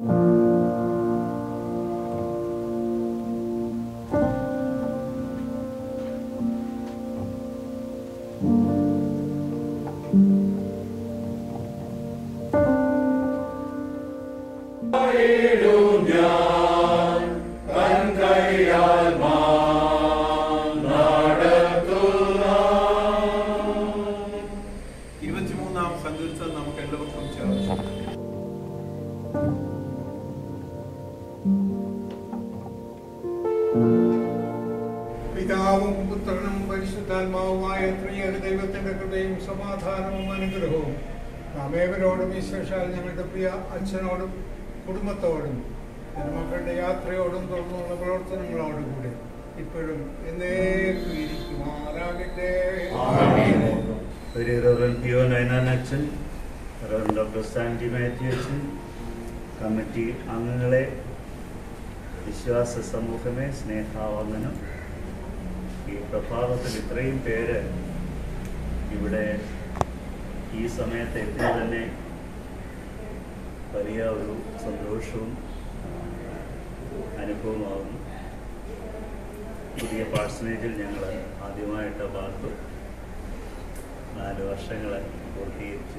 ഇരുപത്തിമൂന്നാം സങ്കീർത്തനം നമുക്ക് എല്ലാവർക്കും ചേർന്ന് പിതാവും പുത്രനും പരിശുദ്ധാത്മാവുമായ ത്രിയേക ദൈവത്തിന്റെ കൃപയും സമാധാനവും അനുഗ്രഹവും നാം ഏവരോടും വിശേഷാൽ ഞങ്ങളുടെ പ്രിയ അച്ഛനോടും കുടുംബത്തോടും മക്കളുടെ യാത്രയോടും തുടർന്നുള്ള പ്രവർത്തനങ്ങളോടും കൂടെ ഇപ്പോഴും എന്നേക്കും ഇരിക്കുമാറാകട്ടെ ഒരു റവറൻ പിയോ നയനാൻ അച്ഛൻ റവറൻ ഡോക്ടർ സാൻഡി മാത്യു അച്ഛൻ കമ്മിറ്റി അംഗങ്ങളെ വിശ്വാസ സമൂഹമേ സ്നേഹാവന്ദനം ഈ പ്രഭാതത്തിൽ ഇത്രയും പേര് ഇവിടെ ഈ സമയത്ത് എത്തിയത് തന്നെ വലിയ ഒരു സന്തോഷവും അനുഭവമാകുന്നു പുതിയ പാഴ്സനേജിൽ ഞങ്ങൾ ആദ്യമായിട്ട് പാർത്തു നാല് വർഷങ്ങൾ പൂർത്തീകരിച്ചു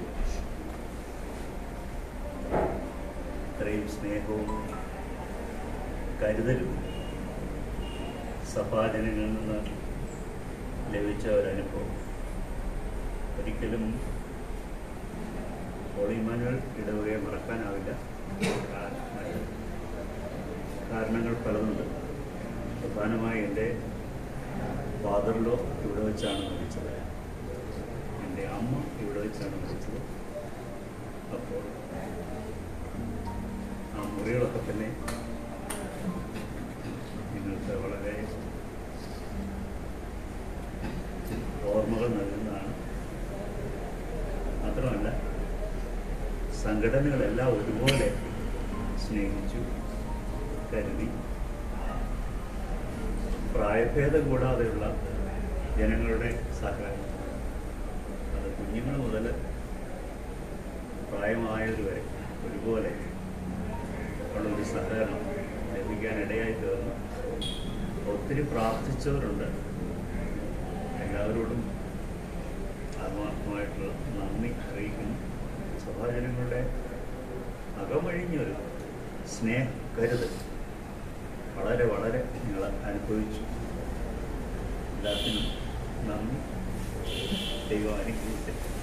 ഇത്രയും സ്നേഹവും കരുതലും സഭാജനങ്ങളിൽ നിന്ന് ലഭിച്ച ഒരനുഭവം ഒരിക്കലും ഹോളിമാനുവൽ ഇടവകയെ മറക്കാനാവില്ല കാരണം- കാരണങ്ങൾ പലതുണ്ട് പ്രധാനമായി എൻ്റെ ഫാദറിലോ ഇവിടെ വെച്ചാണ് മരിച്ചത് എൻ്റെ അമ്മ ഇവിടെ വെച്ചാണ് മരിച്ചത് അപ്പോൾ ആ മുറികളൊക്കെ തന്നെ നിങ്ങൾക്ക് വളരെ ഓർമ്മകൾ നൽകുന്നതാണ് മാത്രമല്ല സംഘടനകളെല്ലാം ഒരുപോലെ സ്നേഹിച്ചു കരുതി പ്രായഭേദം കൂടാതെയുള്ള ജനങ്ങളുടെ സഹകരണം അത് കുഞ്ഞുങ്ങൾ മുതൽ പ്രായമായവർ വരെ ഒരുപോലെ ഉള്ളൊരു സഹകരണം ലഭിക്കാനിടയായി തീർന്നു ഒത്തിരി പ്രാർത്ഥിച്ചവരുണ്ട് എല്ലാവരോടും ആത്മാർത്ഥമായിട്ടുള്ള നന്ദി അറിയിക്കുന്നു സഭാജനങ്ങളുടെ അകമഴിഞ്ഞൊരു സ്നേഹ കരുതൽ വളരെ വളരെ നിങ്ങൾ അനുഭവിച്ചു എല്ലാത്തിനും നന്ദി ദൈവം അനുഗ്രഹിക്കട്ടെ